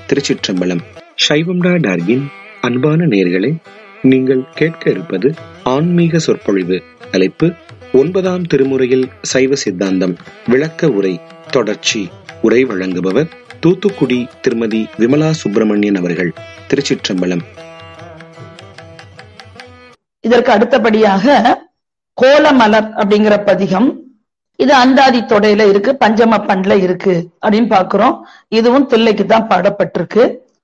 திருச்சிற்றம்பலம் சைவம்டா டார்கின் அன்பான நேர்களே நீங்கள் கேட்க இருப்பது ஆன்மீக சொற்பொழிவு தலைப்பு ஒன்பதாம் திருமுறையில் சைவ சித்தாந்தம் விளக்க உரை தொடர்ச்சி உரை வழங்குபவர் தூத்துக்குடி திருமதி விமலா சுப்பிரமணியன் அவர்கள் திருச்சிற்றம்பலம் இதற்கு அடுத்தபடியாக கோலமலர் அப்படிங்கிற பதிகம் இது அந்தாதி தொடையில இருக்கு பஞ்சம பண்ல இருக்கு அப்படின்னு பாக்குறோம் இதுவும் தில்லைக்கு தான் பாடப்பட்டிருக்கு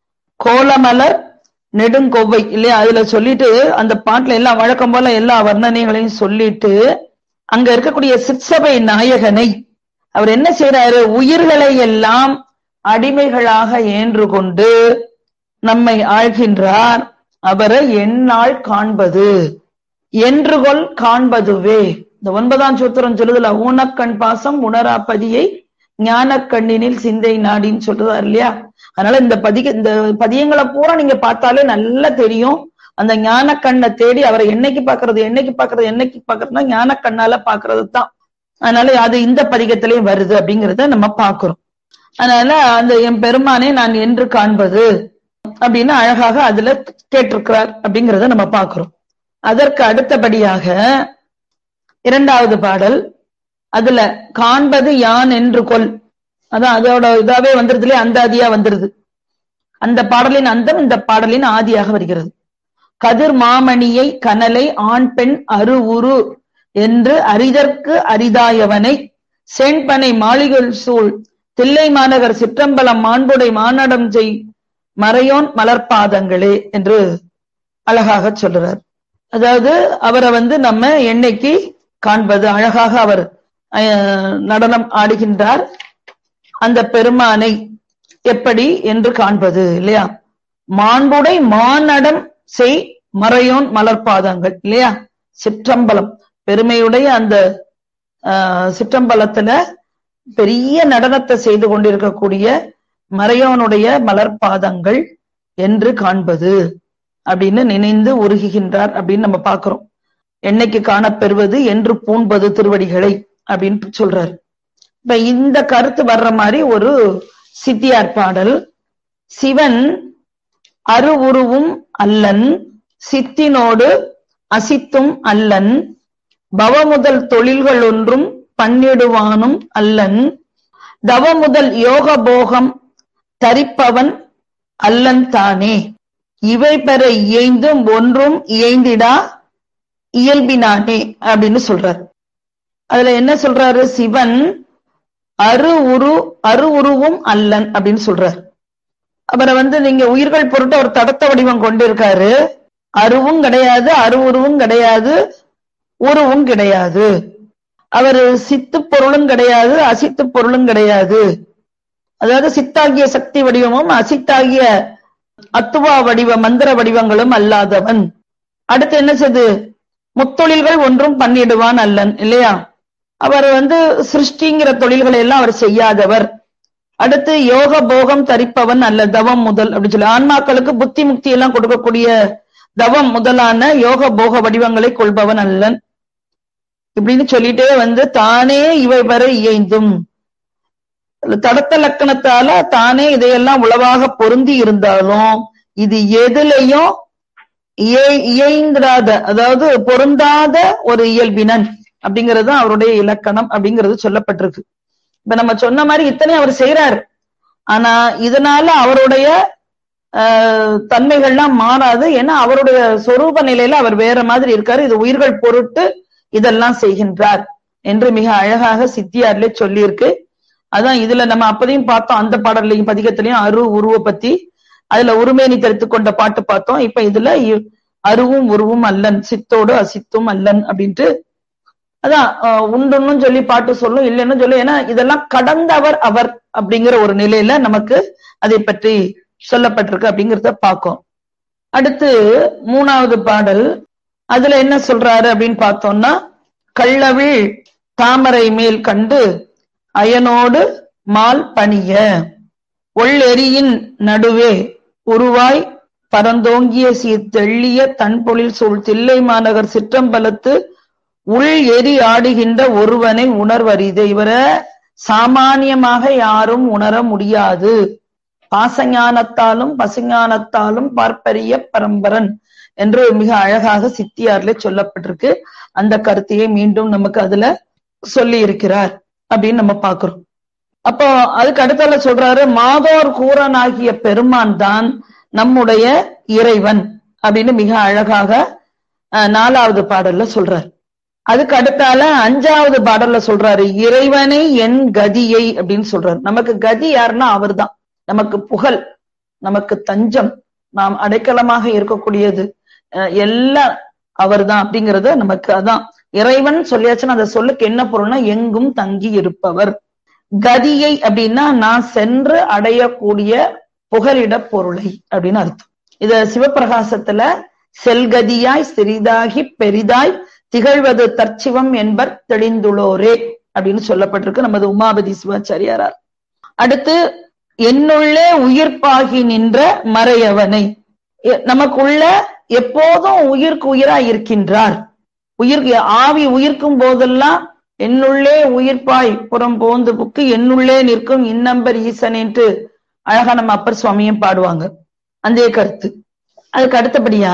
கோலமலர் நெடுங்கொவ்வை இல்லையா அதுல சொல்லிட்டு அந்த பாட்டுல எல்லாம் வழக்கம் போல எல்லா வர்ணனைகளையும் சொல்லிட்டு அங்க இருக்கக்கூடிய சிற்சபை நாயகனை அவர் என்ன செய்யறாரு உயிர்களை எல்லாம் அடிமைகளாக ஏன்று கொண்டு நம்மை ஆழ்கின்றார் அவரை எந்நாள் காண்பது என்றுகொள் காண்பதுவே இந்த ஒன்பதாம் சூத்திரம் சொல்லுதுல ஊனக்கண் பாசம் உணராப்பதியை ஞான கண்ணினில் சிந்தை நாடின்னு சொல்றதா இல்லையா அதனால இந்த பதிக இந்த பதியங்களை பூரா நீங்க பார்த்தாலே நல்லா தெரியும் அந்த ஞான கண்ணை தேடி அவரை என்னைக்கு பாக்குறது என்னைக்கு பாக்குறது என்னைக்கு பாக்குறதுனா ஞான கண்ணால பாக்குறது தான் அதனால அது இந்த பதிகத்திலேயும் வருது அப்படிங்கறத நம்ம பாக்குறோம் அதனால அந்த என் பெருமானை நான் என்று காண்பது அப்படின்னு அழகாக அதுல கேட்டிருக்கிறார் அப்படிங்கறத நம்ம பாக்குறோம் அதற்கு அடுத்தபடியாக இரண்டாவது பாடல் அதுல காண்பது யான் என்று கொல் அதான் அதோட இதாவே வந்துருதுலே அந்த ஆதியா வந்துருது அந்த பாடலின் அந்தம் இந்த பாடலின் ஆதியாக வருகிறது கதிர் மாமணியை கனலை ஆண் பெண் அரு உரு என்று அரிதற்கு அரிதாயவனை செண்பனை மாளிகள் சூழ் தில்லை மாநகர் சிற்றம்பலம் மாண்புடை மானடம் செய் மறையோன் மலர்பாதங்களே என்று அழகாக சொல்றார் அதாவது அவரை வந்து நம்ம என்னைக்கு காண்பது அழகாக அவர் நடனம் ஆடுகின்றார் அந்த பெருமானை எப்படி என்று காண்பது இல்லையா மாண்புடை மானடம் செய் மறையோன் மலர்பாதங்கள் இல்லையா சிற்றம்பலம் பெருமையுடைய அந்த சிற்றம்பலத்துல பெரிய நடனத்தை செய்து கொண்டிருக்கக்கூடிய மறையோனுடைய மலர்பாதங்கள் என்று காண்பது அப்படின்னு நினைந்து உருகுகின்றார் அப்படின்னு நம்ம பாக்குறோம் என்னைக்கு காணப்பெறுவது என்று பூண்பது திருவடிகளை அப்படின்னு சொல்றாரு இப்ப இந்த கருத்து வர்ற மாதிரி ஒரு சித்தியார் பாடல் சிவன் அருவுருவும் அல்லன் சித்தினோடு அசித்தும் அல்லன் பவமுதல் தொழில்கள் ஒன்றும் பண்ணிடுவானும் அல்லன் தவமுதல் யோக போகம் தரிப்பவன் அல்லன் தானே இவை பெற இயைந்தும் ஒன்றும் இயைந்திடா இயல்பினானே அப்படின்னு சொல்றாரு அதுல என்ன சொல்றாரு சிவன் அரு உரு அரு உருவும் அல்லன் அப்படின்னு சொல்றாரு அவரை வந்து நீங்க உயிர்கள் பொருட்டு ஒரு தடத்த வடிவம் கொண்டிருக்காரு அருவும் கிடையாது அருவுருவும் கிடையாது உருவும் கிடையாது அவர் சித்து பொருளும் கிடையாது அசித்து பொருளும் கிடையாது அதாவது சித்தாகிய சக்தி வடிவமும் அசித்தாகிய அத்துவா வடிவ மந்திர வடிவங்களும் அல்லாதவன் அடுத்து என்ன செய்து முத்தொழில்கள் ஒன்றும் பண்ணிடுவான் அல்லன் இல்லையா அவர் வந்து சிருஷ்டிங்கிற தொழில்களை எல்லாம் அவர் செய்யாதவர் அடுத்து யோக போகம் தரிப்பவன் அல்ல தவம் முதல் அப்படின்னு சொல்லி ஆன்மாக்களுக்கு புத்தி முக்தி எல்லாம் கொடுக்கக்கூடிய தவம் முதலான யோக போக வடிவங்களை கொள்பவன் அல்லன் இப்படின்னு சொல்லிட்டே வந்து தானே இவை வரை இயைந்தும் தடத்த லக்கணத்தால தானே இதையெல்லாம் உளவாக பொருந்தி இருந்தாலும் இது எதுலையும் இயைந்திராத அதாவது பொருந்தாத ஒரு இயல்பினன் அப்படிங்கிறது அவருடைய இலக்கணம் அப்படிங்கிறது சொல்லப்பட்டிருக்கு இப்ப நம்ம சொன்ன மாதிரி இத்தனை அவர் செய்யறாரு ஆனா இதனால அவருடைய தன்மைகள்லாம் மாறாது ஏன்னா அவருடைய சொரூப நிலையில அவர் வேற மாதிரி இருக்காரு இது உயிர்கள் பொருட்டு இதெல்லாம் செய்கின்றார் என்று மிக அழகாக சித்தியார்ல சொல்லியிருக்கு அதான் இதுல நம்ம அப்பதையும் பார்த்தோம் அந்த பாடல்லையும் பதிகத்திலையும் அரு உருவ பத்தி அதுல உருமேனி தரித்து கொண்ட பாட்டு பார்த்தோம் இப்ப இதுல அருவும் உருவும் அல்லன் சித்தோடு அசித்தும் அல்லன் அப்படின்ட்டு அதான் உண்டுன்னு சொல்லி பாட்டு சொல்லும் இல்லைன்னு சொல்லி ஏன்னா இதெல்லாம் கடந்தவர் அவர் அப்படிங்கிற ஒரு நிலையில நமக்கு அதை பற்றி சொல்லப்பட்டிருக்கு அப்படிங்கிறத பார்க்கும் அடுத்து மூணாவது பாடல் அதுல என்ன சொல்றாரு அப்படின்னு பார்த்தோம்னா கள்ளவிழ் தாமரை மேல் கண்டு அயனோடு மால் பணிய ஒள்ளெரியின் நடுவே உருவாய் பரந்தோங்கிய சீர் தெள்ளிய தன்பொழில் சூழ் தில்லை மாநகர் சிற்றம்பலத்து உள் எரி ஆடுகின்ற ஒருவனை உணர்வரிது இவரை சாமானியமாக யாரும் உணர முடியாது பாசஞானத்தாலும் பசுஞானத்தாலும் பார்ப்பரிய பரம்பரன் என்று மிக அழகாக சித்தியார்ல சொல்லப்பட்டிருக்கு அந்த கருத்தையே மீண்டும் நமக்கு அதுல சொல்லி இருக்கிறார் அப்படின்னு நம்ம பாக்குறோம் அப்போ அதுக்கு அடுத்தால சொல்றாரு மாதோர் கூரனாகிய பெருமான் தான் நம்முடைய இறைவன் அப்படின்னு மிக அழகாக அஹ், நாலாவது பாடல்ல சொல்றார் அதுக்கு அடுத்தால அஞ்சாவது பாடல்ல சொல்றாரு இறைவனை என் கதியை அப்படின்னு சொல்றாரு நமக்கு கதி யாருன்னா அவர்தான் நமக்கு புகழ் நமக்கு தஞ்சம் நாம் அடைக்கலமாக இருக்கக்கூடியது அஹ், எல்லாம் அவர்தான் அப்படிங்கறது நமக்கு அதான் இறைவன் சொல்லியாச்சுன்னா அந்த சொல்லுக்கு என்ன பொருள்னா எங்கும் தங்கி இருப்பவர் கதியை அப்படின்னா நான் சென்று அடையக்கூடிய புகலிட பொருளை அப்படின்னு அர்த்தம் இத சிவப்பிரகாசத்துல செல்கதியாய் சிறிதாகி பெரிதாய் திகழ்வது தற்சிவம் என்பர் தெளிந்துளோரே அப்படின்னு சொல்லப்பட்டிருக்கு நமது உமாபதி சிவாச்சாரியாரார் அடுத்து என்னுள்ளே உயிர்ப்பாகி நின்ற மறையவனை எ- நமக்குள்ள எப்போதும் உயிர்க்கு உயிராய் இருக்கின்றார் உயிர் ஆவி உயிர்க்கும் போதெல்லாம் என்னுள்ளே உயிர்ப்பாய் புறம் போந்து புக்கு என்னுள்ளே நிற்கும் இன்னம்பர் ஈசன் என்று அழகா நம்ம அப்பர் சுவாமியும் பாடுவாங்க அந்த கருத்து அதுக்கு அடுத்தபடியா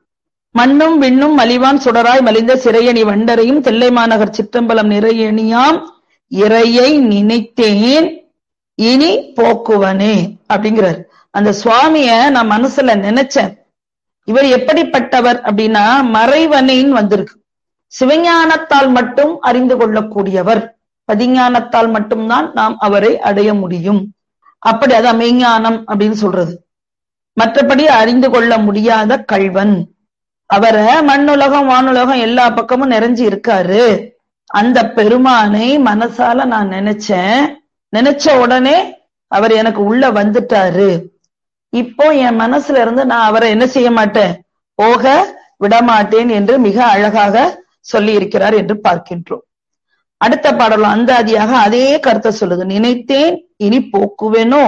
மண்ணும் விண்ணும் மலிவான் சுடராய் மலிந்த சிறையணி வண்டரையும் தில்லை மாநகர் சிற்றம்பலம் நிறையணியாம் இறையை நினைத்தேன் இனி போக்குவனே அப்படிங்கிறார் அந்த சுவாமிய நான் மனசுல நினைச்சேன் இவர் எப்படிப்பட்டவர் அப்படின்னா மறைவனைன்னு வந்திருக்கு சிவஞானத்தால் மட்டும் அறிந்து கொள்ளக்கூடியவர் பதிஞானத்தால் மட்டும்தான் நாம் அவரை அடைய முடியும் அப்படி அதான் மெய்ஞானம் அப்படின்னு சொல்றது மற்றபடி அறிந்து கொள்ள முடியாத கள்வன் அவரை மண்ணுலகம் வானுலகம் எல்லா பக்கமும் நிறைஞ்சு இருக்காரு அந்த பெருமானை மனசால நான் நினைச்சேன் நினைச்ச உடனே அவர் எனக்கு உள்ள வந்துட்டாரு இப்போ என் மனசுல இருந்து நான் அவரை என்ன செய்ய மாட்டேன் போக விடமாட்டேன் என்று மிக அழகாக சொல்லி இருக்கிறார் என்று பார்க்கின்றோம் அடுத்த பாடலும் அந்தாதியாக அதே கருத்தை சொல்லுது நினைத்தேன் இனி போக்குவேனோ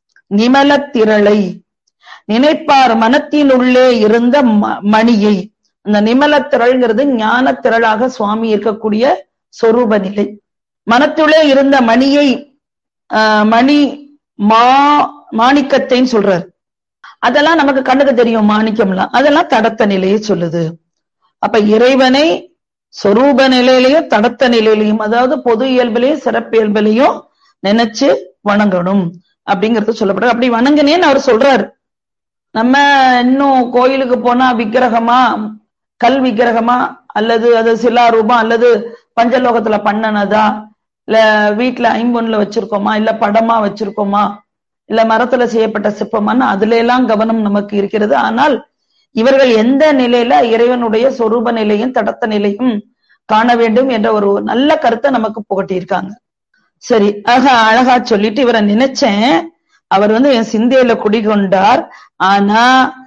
நிமலத் திரளை நினைப்பார் மனத்தினுள்ளே இருந்த ம- மணியை அந்த நிமலத் திரள்ங்கிறது ஞான திரளாக சுவாமி இருக்கக்கூடிய சொரூப நிலை மனத்துள்ளே இருந்த மணியை ஆஹ், மணி மா மாணிக்கத்தைன்னு சொல்றார் அதெல்லாம் நமக்கு கண்ணுக்கு தெரியும் மாணிக்கம்லாம் அதெல்லாம் தடத்த நிலையை சொல்லுது அப்ப இறைவனை சொரூப நிலையிலையும் தடத்த நிலையிலையும் அதாவது பொது இயல்பிலையும் சிறப்பு இயல்பிலையும் நினைச்சு வணங்கணும் அப்படிங்கறது சொல்லப்படுறது அப்படி வணங்கினேன்னு அவர் சொல்றாரு நம்ம இன்னும் கோயிலுக்கு போனா விக்கிரகமா கல் விக்கிரகமா அல்லது அது சிலாரூபம் அல்லது பஞ்சலோகத்துல பண்ணனதா இல்ல வீட்டுல ஐம்பொன்ல வச்சிருக்கோமா இல்ல படமா வச்சிருக்கோமா இல்ல மரத்துல செய்யப்பட்ட சிற்பமான்னு அதுல எல்லாம் கவனம் நமக்கு இருக்கிறது ஆனால் இவர்கள் எந்த நிலையில இறைவனுடைய சொரூப நிலையும் தடத்த நிலையும் காண வேண்டும் என்ற ஒரு நல்ல கருத்தை நமக்கு புகட்டியிருக்காங்க சரி அழகா அழகா சொல்லிட்டு இவரை நினைச்சேன் அவர் வந்து என் சிந்தையில குடிகொண்டார் ஆனா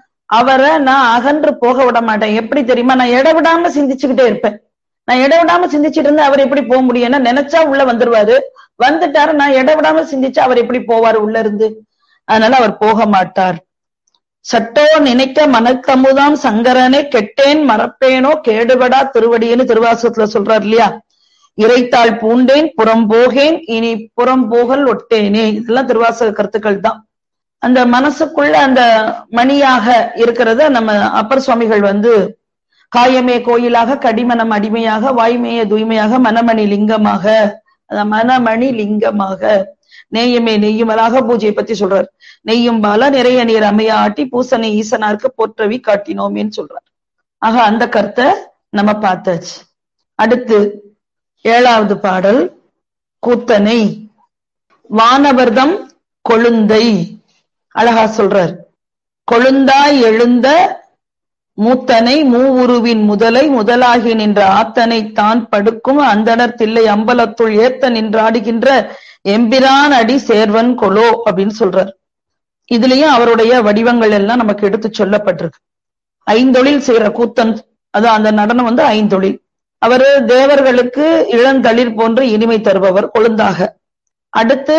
அவரை நான் அகன்று போக விட மாட்டேன் எப்படி தெரியுமா நான் இடவிடாம சிந்திச்சுக்கிட்டே இருப்பேன் நான் இடவிடாம சிந்திச்சுட்டு இருந்தா அவர் எப்படி போக முடியும் ஏன்னா நினைச்சா உள்ள வந்துருவாரு வந்துட்டாரு நான் இடவிடாம சிந்திச்சா அவர் எப்படி போவாரு உள்ள இருந்து அதனால அவர் போக மாட்டார் சட்டோ நினைக்க மனக்கமுதாம் சங்கரனே கெட்டேன் மறப்பேனோ கேடுபடா திருவடின்னு திருவாசகத்துல சொல்றார் இல்லையா இறைத்தாள் பூண்டேன் புறம் போகேன் இனி புறம் போகல் ஒட்டேனே இதெல்லாம் திருவாசக கருத்துக்கள் தான் அந்த மனசுக்குள்ள அந்த மணியாக இருக்கிறத நம்ம அப்பர் சுவாமிகள் வந்து காயமே கோயிலாக கடிமனம் அடிமையாக வாய்மேய தூய்மையாக மனமணி லிங்கமாக அந்த மனமணி லிங்கமாக நேயமே நெய்யுமலாக பூஜையை பத்தி சொல்றார் நெய்யும் பால நிறைய நீர் அமைய ஆட்டி பூசனை ஈசனாருக்கு போற்றவி காட்டினோமேன்னு சொல்றார் ஆக அந்த கருத்தை நம்ம பார்த்தாச்சு அடுத்து ஏழாவது பாடல் கூத்தனை வானவர்தம் கொழுந்தை அழகா சொல்றார் கொழுந்தாய் எழுந்த மூத்தனை மூவுருவின் முதலை முதலாகி நின்ற ஆத்தனை தான் படுக்கும் அந்தனர் தில்லை அம்பலத்துள் ஏத்த நின்றாடுகின்ற எம்பிரான் அடி சேர்வன் கொலோ அப்படின்னு சொல்றார் இதுலயும் அவருடைய வடிவங்கள் எல்லாம் நமக்கு எடுத்து சொல்லப்பட்டிருக்கு ஐந்தொழில் செய்யற கூத்தன் அது அந்த நடனம் வந்து ஐந்தொழில் அவரு தேவர்களுக்கு இளந்தளிர் போன்று இனிமை தருபவர் கொழுந்தாக அடுத்து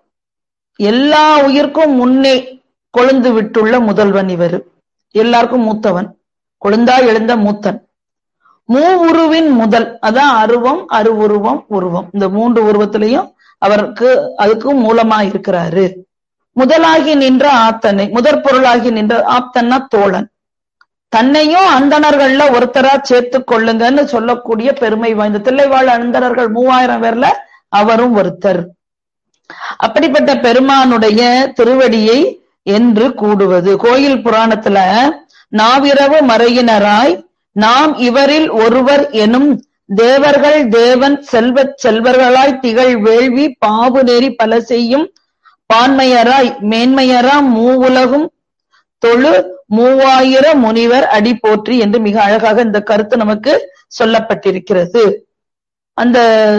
எல்லா உயிர்க்கும் முன்னே கொழுந்து விட்டுள்ள முதல்வன் இவர் எல்லாருக்கும் மூத்தவன் கொழுந்தா எழுந்த மூத்தன் மூ உருவின் முதல் அதான் அருவம் அருவுருவம் உருவம் இந்த மூன்று உருவத்திலையும் அவருக்கு அதுக்கும் மூலமா இருக்கிறாரு முதலாகி நின்ற ஆத்தனை முதற் பொருளாகி நின்ற ஆப்தன்னா தோழன் தன்னையும் அந்தணர்கள்ல ஒருத்தரா சேர்த்து கொள்ளுங்கன்னு சொல்லக்கூடிய பெருமை வாய்ந்த தில்லைவாழ் அந்தணர்கள் மூவாயிரம் பேர்ல அவரும் ஒருத்தர் அப்படிப்பட்ட பெருமானுடைய திருவடியை என்று கூடுவது கோயில் புராணத்துல நாவிரவு மறையினராய் நாம் இவரில் ஒருவர் எனும் தேவர்கள் தேவன் செல்வச் செல்வர்களாய் திகழ் வேள்வி பாவு நெறி பல செய்யும் பான்மையராய் மேன்மையராம் மூவுலகும் தொழு மூவாயிர முனிவர் அடி போற்றி என்று மிக அழகாக இந்த கருத்து நமக்கு சொல்லப்பட்டிருக்கிறது அந்த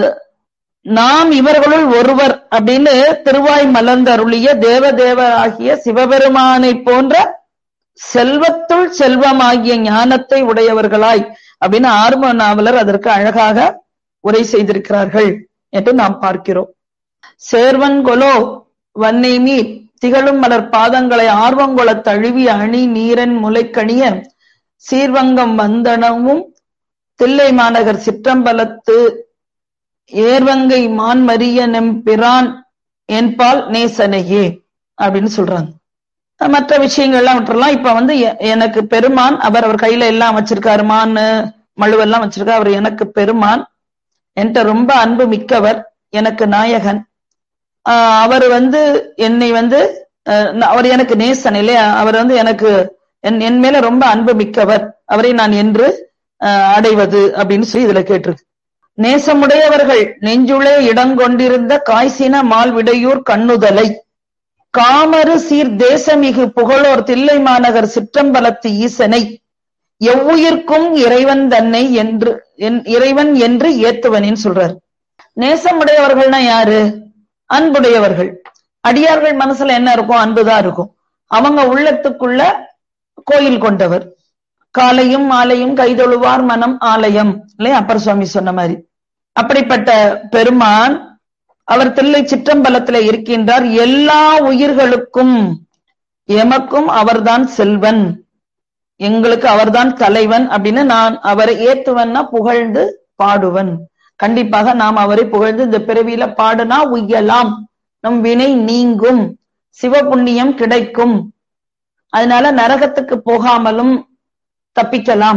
நாம் இவர்களுள் ஒருவர் அப்படின்னு திருவாய் மலர்ந்தருளிய தேவதேவராகிய சிவபெருமானை போன்ற செல்வத்துள் செல்வமாகிய ஞானத்தை உடையவர்களாய் அப்படின்னு ஆர்ம நாவலர் அதற்கு அழகாக உரை செய்திருக்கிறார்கள் என்று நாம் பார்க்கிறோம் சேர்வன் கொலோ வன்னை மீர் திகழும் மலர் பாதங்களை ஆர்வங்கொள தழுவி அணி நீரன் முளைக்கணிய சீர்வங்கம் வந்தனவும் தில்லை மாநகர் சிற்றம்பலத்து ஏர்வங்கை மான்மரிய நெம்பிரான் என்பால் நேசனையே அப்படின்னு சொல்றாங்க மற்ற விஷயங்கள்லாம் விட்டுறலாம் இப்ப வந்து எ- எனக்கு பெருமான் அவர் அவர் கையில எல்லாம் வச்சிருக்காரு மான் மழுவெல்லாம் வச்சிருக்காரு அவர் எனக்கு பெருமான் என்கிட்ட ரொம்ப அன்பு மிக்கவர் எனக்கு நாயகன் ஆஹ் அவர் வந்து என்னை வந்து அஹ், ந- அவர் எனக்கு நேசன் இல்லையா அவர் வந்து எனக்கு என் என் மேல ரொம்ப அன்பு மிக்கவர் அவரை நான் என்று அஹ், அடைவது அப்படின்னு சொல்லி இதுல கேட்டிருக்கு நேசமுடையவர்கள் நெஞ்சுளே இடங்கொண்டிருந்த காய்சின மால் விடையூர் கண்ணுதலை காமரு சீர் தேசமிகு புகழோர் தில்லை மாநகர் சிற்றம்பலத்து ஈசனை எவ்வுயிர்க்கும் இறைவன் தன்னை என்று என்- இறைவன் என்று ஏத்துவனேன்னு சொல்றார் நேசமுடையவர்கள்னா யாரு அன்புடையவர்கள் அடியார்கள் மனசுல என்ன இருக்கும் அன்புதான் இருக்கும் அவங்க உள்ளத்துக்குள்ள கோயில் கொண்டவர் காலையும் மாலையும் கைதொழுவார் மனம் ஆலயம் இல்லையா அப்பர் சுவாமி சொன்ன மாதிரி அப்படிப்பட்ட பெருமான் அவர் தில்லை சிற்றம்பலத்துல இருக்கின்றார் எல்லா உயிர்களுக்கும் எமக்கும் அவர்தான் செல்வன் எங்களுக்கு அவர்தான் தலைவன் அப்படின்னு நான் அவரை ஏத்துவன்னா புகழ்ந்து பாடுவன் கண்டிப்பாக நாம் அவரை புகழ்ந்து இந்த பிறவியில பாடுனா உய்யலாம் நம் வினை நீங்கும் சிவபுண்ணியம் கிடைக்கும் அதனால நரகத்துக்கு போகாமலும் தப்பிக்கலாம்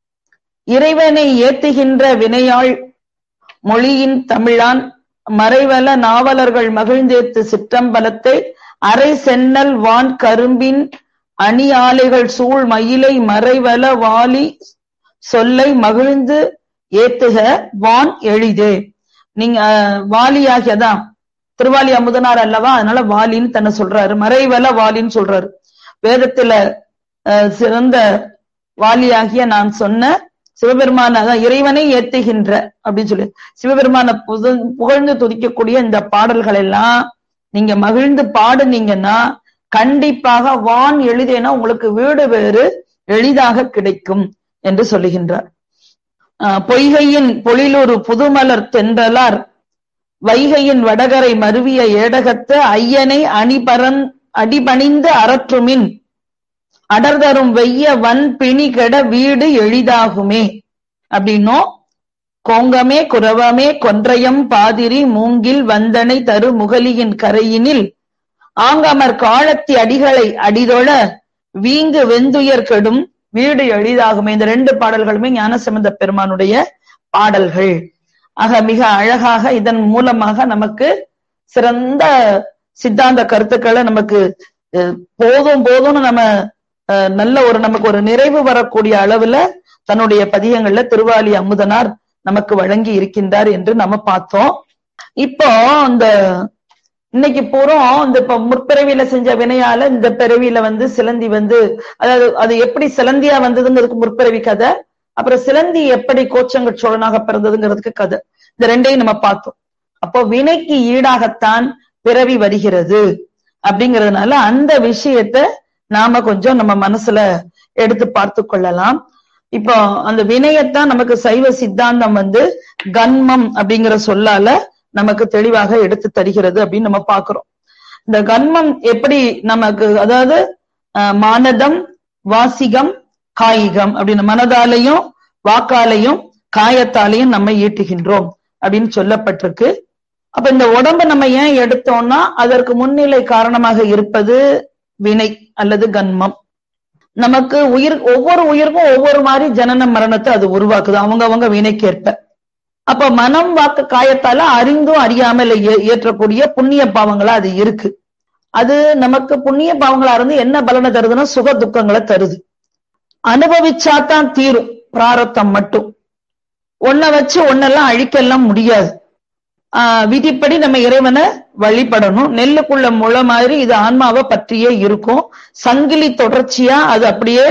இறைவனை ஏத்துகின்ற வினையாள் மொழியின் தமிழான் மறைவல நாவலர்கள் மகிழ்ந்தேத்து சிற்றம்பலத்தை அரை சென்னல் வான் கரும்பின் அணி ஆலைகள் சூழ் மயிலை மறைவல வாலி சொல்லை மகிழ்ந்து ஏத்துக வான் எளிதே நீங்க அஹ், வாலியாகியதான் திருவாலி அமுதனார் அல்லவா அதனால வாலின்னு தன்னை சொல்றாரு மறைவல வாலின்னு சொல்றாரு வேதத்துல அஹ், சிறந்த வாலியாகிய நான் சொன்ன சிவபெருமான அதான் இறைவனை ஏத்துகின்ற அப்படின்னு சொல்லி சிவபெருமான புகழ்- புகழ்ந்து துதிக்கக்கூடிய இந்த பாடல்கள் எல்லாம் நீங்க மகிழ்ந்து பாடுனீங்கன்னா கண்டிப்பாக வான் எளிதேனா உங்களுக்கு வீடு வேறு எளிதாக கிடைக்கும் என்று சொல்லுகின்றார் ஆஹ் பொய்கையின் பொழிலொரு புதுமலர் தென்றலார் வைகையின் வடகரை மருவிய ஏடகத்து ஐயனை அணிபரன் அடிபணிந்து அரற்றுமின் அடர்தரும் வெய்ய வன் பிணி கெட வீடு எளிதாகுமே அப்படின்னும் கோங்கமே குரவமே கொன்றையம் பாதிரி மூங்கில் வந்தனை தரு முகலியின் கரையினில் ஆங்கமர் காலத்தி அடிகளை அடிதொழ வீங்கு வெந்துயர் கெடும் வீடு எளிதாகுமே இந்த ரெண்டு பாடல்களுமே ஞானசம்பந்த பெருமானுடைய பாடல்கள் ஆக மிக அழகாக இதன் மூலமாக நமக்கு சிறந்த சித்தாந்த கருத்துக்களை நமக்கு அஹ், போதும் போதும்னு நம்ம அஹ், நல்ல ஒரு நமக்கு ஒரு நிறைவு வரக்கூடிய அளவுல தன்னுடைய பதிகங்கள்ல திருவாலி அமுதனார் நமக்கு வழங்கி இருக்கின்றார் என்று நம்ம பார்த்தோம் இப்போ இந்த இன்னைக்கு பூரம் இந்த இப்ப முற்பிறவியில செஞ்ச வினையால இந்த பிறவியில வந்து சிலந்தி வந்து அதாவது அது எப்படி சிலந்தியா வந்ததுங்கிறதுக்கு முற்பிறவி கதை அப்புறம் சிலந்தி எப்படி கோச்சங்க சோழனாக பிறந்ததுங்கிறதுக்கு கதை இந்த ரெண்டையும் நம்ம பார்த்தோம் அப்போ வினைக்கு ஈடாகத்தான் பிறவி வருகிறது அப்படிங்கறதுனால அந்த விஷயத்த நாம கொஞ்சம் நம்ம மனசுல எடுத்து பார்த்து கொள்ளலாம் இப்போ அந்த வினயத்தான் நமக்கு சைவ சித்தாந்தம் வந்து கன்மம் அப்படிங்கிற சொல்லால நமக்கு தெளிவாக எடுத்து தருகிறது அப்படின்னு நம்ம பாக்குறோம் இந்த கன்மம் எப்படி நமக்கு அதாவது அஹ், மானதம் வாசிகம் காயிகம் அப்படின்னு மனதாலையும் வாக்காலையும் காயத்தாலையும் நம்ம ஈட்டுகின்றோம் அப்படின்னு சொல்லப்பட்டிருக்கு அப்ப இந்த உடம்ப நம்ம ஏன் எடுத்தோம்னா அதற்கு முன்னிலை காரணமாக இருப்பது வினை அல்லது கன்மம் நமக்கு உயிர் ஒவ்வொரு உயிருக்கும் ஒவ்வொரு மாதிரி ஜனன மரணத்தை அது உருவாக்குது அவங்க அவங்க வினைக்கேற்ப அப்ப மனம் வாக்கு காயத்தால அறிந்தும் அறியாமல் ஏற்றக்கூடிய புண்ணிய பாவங்களா அது இருக்கு அது நமக்கு புண்ணிய பாவங்களா இருந்து என்ன பலனை தருதுன்னா சுக துக்கங்களை தருது அனுபவிச்சாதான் தீரும் பிராரத்தம் மட்டும் ஒன்ன வச்சு ஒன்னெல்லாம் அழிக்கலாம் முடியாது ஆஹ் விதிப்படி நம்ம இறைவனை வழிபடணும் நெல்லுக்குள்ள முளை மாதிரி இது ஆன்மாவை பற்றியே இருக்கும் சங்கிலி தொடர்ச்சியா அது அப்படியே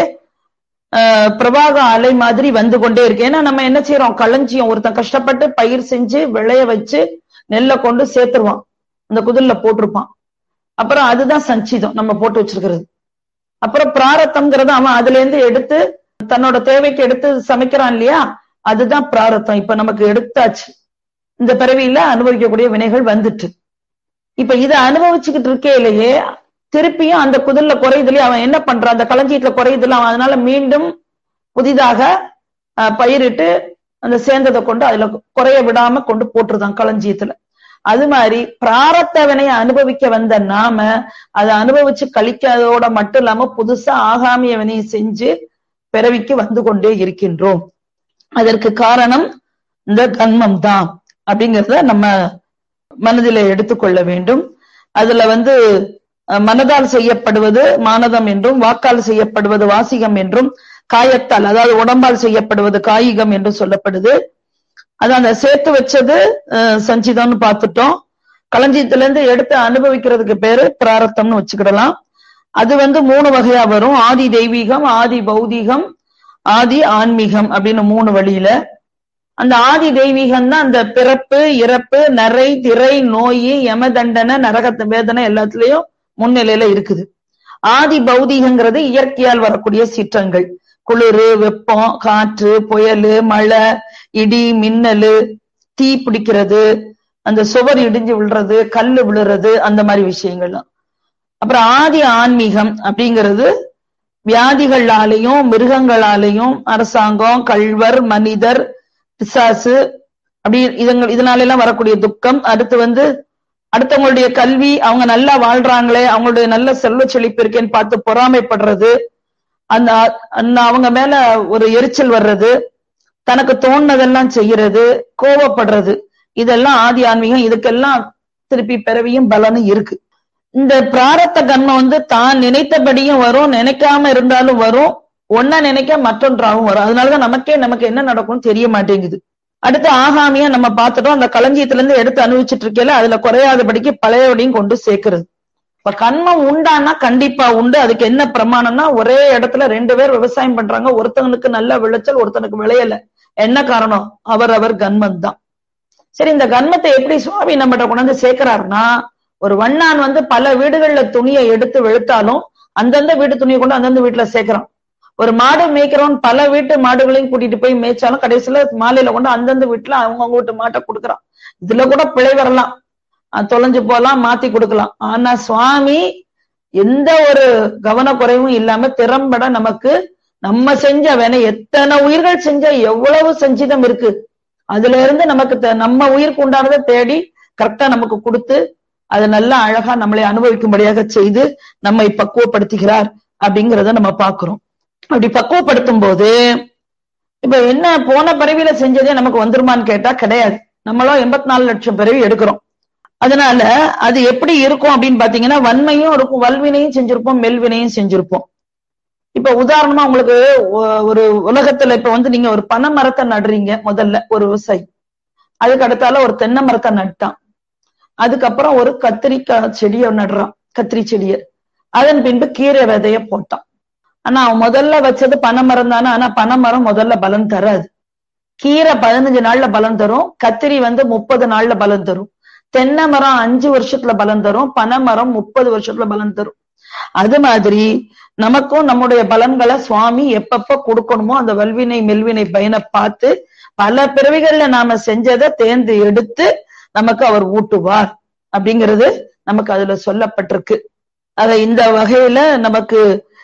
பிரபாக அலை மாதிரி வந்து கொண்டே இருக்கு ஏன்னா நம்ம என்ன செய்யறோம் களஞ்சியம் ஒருத்தன் கஷ்டப்பட்டு பயிர் செஞ்சு விளைய வச்சு நெல்லை கொண்டு சேர்த்துருவான் அந்த குதிரில போட்டிருப்பான் அப்புறம் அதுதான் சஞ்சிதம் நம்ம போட்டு வச்சிருக்கிறது அப்புறம் பிராரத்தம்ங்கிறது அவன் அதுல இருந்து எடுத்து தன்னோட தேவைக்கு எடுத்து சமைக்கிறான் இல்லையா அதுதான் பிராரத்தம் இப்ப நமக்கு எடுத்தாச்சு இந்த பிறவியில அனுபவிக்கக்கூடிய வினைகள் வந்துட்டு இப்ப இதை அனுபவிச்சுக்கிட்டு இருக்கையிலேயே திருப்பியும் அந்த குதிரில குறையுதுலயே அவன் என்ன பண்றான் அந்த களஞ்சியத்துல குறையுதுல அவன் அதனால மீண்டும் புதிதாக பயிரிட்டு அந்த சேர்ந்ததை கொண்டு அதுல குறைய விடாம கொண்டு போட்டுருதான் களஞ்சியத்துல அது மாதிரி பிராரத்த வினையை அனுபவிக்க வந்த நாம அதை அனுபவிச்சு கழிக்காதோட மட்டும் இல்லாம புதுசா ஆகாமிய வினையை செஞ்சு பிறவிக்கு வந்து கொண்டே இருக்கின்றோம் அதற்கு காரணம் இந்த கன்மம் தான் அப்படிங்கிறத நம்ம மனதில எடுத்துக்கொள்ள வேண்டும் அதுல வந்து மனதால் செய்யப்படுவது மானதம் என்றும் வாக்கால் செய்யப்படுவது வாசிகம் என்றும் காயத்தால் அதாவது உடம்பால் செய்யப்படுவது காயிகம் என்றும் சொல்லப்படுது அது அந்த சேர்த்து வச்சது சஞ்சிதம்னு பார்த்துட்டோம் களஞ்சியத்துல இருந்து எடுத்து அனுபவிக்கிறதுக்கு பேரு பிராரத்தம்னு வச்சுக்கிடலாம் அது வந்து மூணு வகையா வரும் ஆதி தெய்வீகம் ஆதி பௌதீகம் ஆதி ஆன்மீகம் அப்படின்னு மூணு வழியில அந்த ஆதி தெய்வீகம் தான் அந்த பிறப்பு இறப்பு நரை திரை நோய் யம தண்டனை நரக வேதனை எல்லாத்துலயும் முன்னிலையில இருக்குது ஆதி பௌதீகங்கிறது இயற்கையால் வரக்கூடிய சீற்றங்கள் குளிர் வெப்பம் காற்று புயல் மழை இடி மின்னலு தீ பிடிக்கிறது அந்த சுவர் இடிஞ்சு விழுறது கல்லு விழுறது அந்த மாதிரி விஷயங்கள்லாம் அப்புறம் ஆதி ஆன்மீகம் அப்படிங்கிறது வியாதிகளாலையும் மிருகங்களாலையும் அரசாங்கம் கள்வர் மனிதர் பிசாசு அப்படி இதங்க இதனால எல்லாம் வரக்கூடிய துக்கம் அடுத்து வந்து அடுத்தவங்களுடைய கல்வி அவங்க நல்லா வாழ்றாங்களே அவங்களுடைய நல்ல செல்வ செழிப்பு இருக்கேன்னு பார்த்து பொறாமைப்படுறது அந்த அந்த அவங்க மேல ஒரு எரிச்சல் வர்றது தனக்கு தோணுனதெல்லாம் செய்யறது கோவப்படுறது இதெல்லாம் ஆதி ஆன்மீகம் இதுக்கெல்லாம் திருப்பி பிறவியும் பலனும் இருக்கு இந்த பிராரத்த கர்மம் வந்து தான் நினைத்தபடியும் வரும் நினைக்காம இருந்தாலும் வரும் ஒன்ன நினைக்க மற்றொன்றாகவும் வரும் அதனாலதான் நமக்கே நமக்கு என்ன நடக்கும்னு தெரிய மாட்டேங்குது அடுத்து ஆகாமியா நம்ம பார்த்துட்டோம் அந்த களஞ்சியத்துல இருந்து எடுத்து அனுபவிச்சுட்டு இருக்கல அதுல குறையாதபடிக்கு பழையபடியும் கொண்டு சேர்க்கிறது இப்ப கண்மம் உண்டானா கண்டிப்பா உண்டு அதுக்கு என்ன பிரமாணம்னா ஒரே இடத்துல ரெண்டு பேர் விவசாயம் பண்றாங்க ஒருத்தவனுக்கு நல்ல விளைச்சல் ஒருத்தனுக்கு விளையல என்ன காரணம் அவர் அவர் கன்மம் தான் சரி இந்த கன்மத்தை எப்படி சுவாமி நம்மகிட்ட கொண்டாந்து சேர்க்கிறாருன்னா ஒரு வண்ணான் வந்து பல வீடுகள்ல துணியை எடுத்து வெளுத்தாலும் அந்தந்த வீட்டு துணியை கொண்டு அந்தந்த வீட்டுல சேர்க்கிறான் ஒரு மாடு மேய்க்கிறவன் பல வீட்டு மாடுகளையும் கூட்டிட்டு போய் மேய்ச்சாலும் கடைசியில மாலையில கொண்டு அந்தந்த வீட்டுல அவங்கவுங்க வீட்டு மாட்டை கொடுக்குறான் இதுல கூட பிழை வரலாம் தொலைஞ்சு போலாம் மாத்தி கொடுக்கலாம் ஆனா சுவாமி எந்த ஒரு கவனக்குறைவும் இல்லாம திறம்பட நமக்கு நம்ம செஞ்ச வேணை எத்தனை உயிர்கள் செஞ்ச எவ்வளவு சஞ்சிதம் இருக்கு அதுல இருந்து நமக்கு நம்ம உயிருக்கு உண்டானதை தேடி கரெக்டா நமக்கு கொடுத்து அதை நல்லா அழகா நம்மளை அனுபவிக்கும்படியாக செய்து நம்மை பக்குவப்படுத்துகிறார் அப்படிங்கிறத நம்ம பாக்குறோம் அப்படி பக்குவப்படுத்தும் போது இப்ப என்ன போன பிறவியில செஞ்சதே நமக்கு வந்துருமான்னு கேட்டா கிடையாது நம்மளும் எண்பத்தி நாலு லட்சம் பிறவி எடுக்கிறோம் அதனால அது எப்படி இருக்கும் அப்படின்னு பாத்தீங்கன்னா வன்மையும் இருக்கும் வல்வினையும் செஞ்சிருப்போம் மெல்வினையும் செஞ்சிருப்போம் இப்ப உதாரணமா உங்களுக்கு ஒரு உலகத்துல இப்ப வந்து நீங்க ஒரு பனை மரத்தை நடுறீங்க முதல்ல ஒரு விவசாயி அதுக்கு அடுத்தால ஒரு தென்னை மரத்தை நட்டான் அதுக்கப்புறம் ஒரு கத்திரிக்காய் செடியை நடுறான் கத்திரி செடிய அதன் பின்பு கீரை விதைய போட்டான் ஆனா அவன் முதல்ல வச்சது பனை மரம் தானே ஆனா பனை மரம் முதல்ல பலன் தராது கீரை பதினஞ்சு நாள்ல பலன் தரும் கத்திரி வந்து முப்பது நாள்ல பலன் தரும் தென்னை மரம் அஞ்சு வருஷத்துல பலன் தரும் பனை மரம் முப்பது வருஷத்துல பலன் தரும் அது மாதிரி நமக்கும் நம்முடைய பலன்களை சுவாமி எப்பப்ப கொடுக்கணுமோ அந்த வல்வினை மெல்வினை பயனை பார்த்து பல பிறவிகள்ல நாம செஞ்சதை தேர்ந்து எடுத்து நமக்கு அவர் ஊட்டுவார் அப்படிங்கிறது நமக்கு அதுல சொல்லப்பட்டிருக்கு அத இந்த வகையில நமக்கு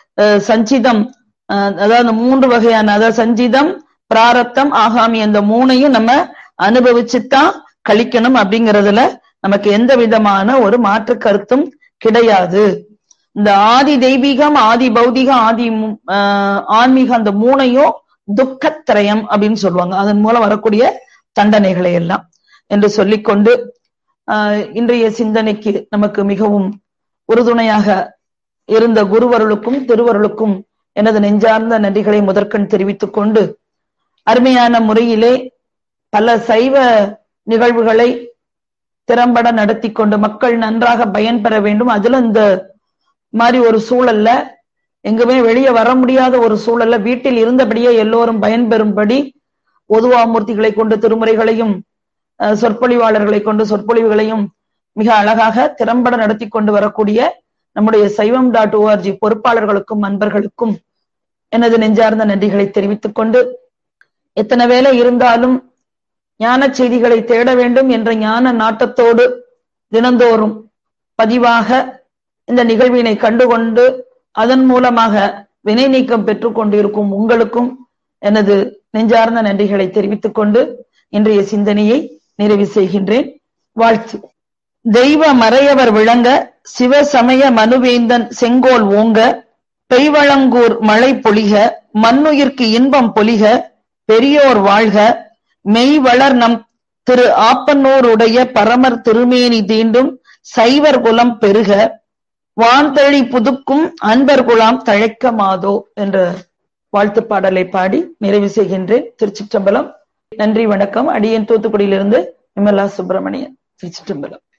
சஞ்சிதம் அதாவது மூன்று வகையான அதாவது சஞ்சிதம் பிராரத்தம் ஆகாமி அந்த மூணையும் நம்ம அனுபவிச்சுதான் கழிக்கணும் அப்படிங்கறதுல நமக்கு எந்த விதமான ஒரு மாற்று கருத்தும் கிடையாது இந்த ஆதி தெய்வீகம் ஆதி பௌதிகம் ஆதி மு- ஆஹ் ஆன்மீகம் அந்த மூணையும் துக்கத்திரயம் அப்படின்னு சொல்லுவாங்க அதன் மூலம் வரக்கூடிய தண்டனைகளை எல்லாம் என்று சொல்லிக்கொண்டு ஆஹ் இன்றைய சிந்தனைக்கு நமக்கு மிகவும் உறுதுணையாக இருந்த குருவருளுக்கும் திருவருளுக்கும் எனது நெஞ்சார்ந்த நன்றிகளை முதற்கண் தெரிவித்துக் கொண்டு அருமையான முறையிலே பல சைவ நிகழ்வுகளை திறம்பட நடத்தி கொண்டு மக்கள் நன்றாக பயன்பெற வேண்டும் அதுல இந்த மாதிரி ஒரு சூழல்ல எங்குமே வெளியே வர முடியாத ஒரு சூழல்ல வீட்டில் இருந்தபடியே எல்லோரும் பயன்பெறும்படி ஒதுவாமூர்த்திகளை கொண்டு திருமுறைகளையும் அஹ், சொற்பொழிவாளர்களை கொண்டு சொற்பொழிவுகளையும் மிக அழகாக திறம்பட நடத்தி கொண்டு வரக்கூடிய நம்முடைய சைவம் டாட் ஓஆர்ஜி பொறுப்பாளர்களுக்கும் நண்பர்களுக்கும் எனது நெஞ்சார்ந்த நன்றிகளை தெரிவித்துக் கொண்டு எத்தனை வேலை இருந்தாலும் ஞான செய்திகளை தேட வேண்டும் என்ற ஞான நாட்டத்தோடு தினந்தோறும் பதிவாக இந்த நிகழ்வினை கண்டுகொண்டு அதன் மூலமாக வினை நீக்கம் பெற்றுக் கொண்டிருக்கும் உங்களுக்கும் எனது நெஞ்சார்ந்த நன்றிகளை தெரிவித்துக் கொண்டு இன்றைய சிந்தனையை நிறைவு செய்கின்றேன் வாழ்த்து தெய்வ மறையவர் விளங்க சிவசமய மனுவேந்தன் செங்கோல் ஓங்க பெய்வளங்கூர் மழை பொழிக மண்ணுயிர்க்கு இன்பம் பொலிக பெரியோர் வாழ்க மெய் வளர் நம் திரு ஆப்பனூருடைய பரமர் திருமேனி தீண்டும் சைவர் குலம் பெருக வான்தழி புதுக்கும் அன்பர் குலாம் தழைக்க மாதோ என்ற வாழ்த்து பாடலை பாடி நிறைவு செய்கின்றேன் திருச்சிற்றம்பலம் நன்றி வணக்கம் அடியேன் தூத்துக்குடியிலிருந்து விமலா சுப்பிரமணியன் திருச்சிற்றம்பலம்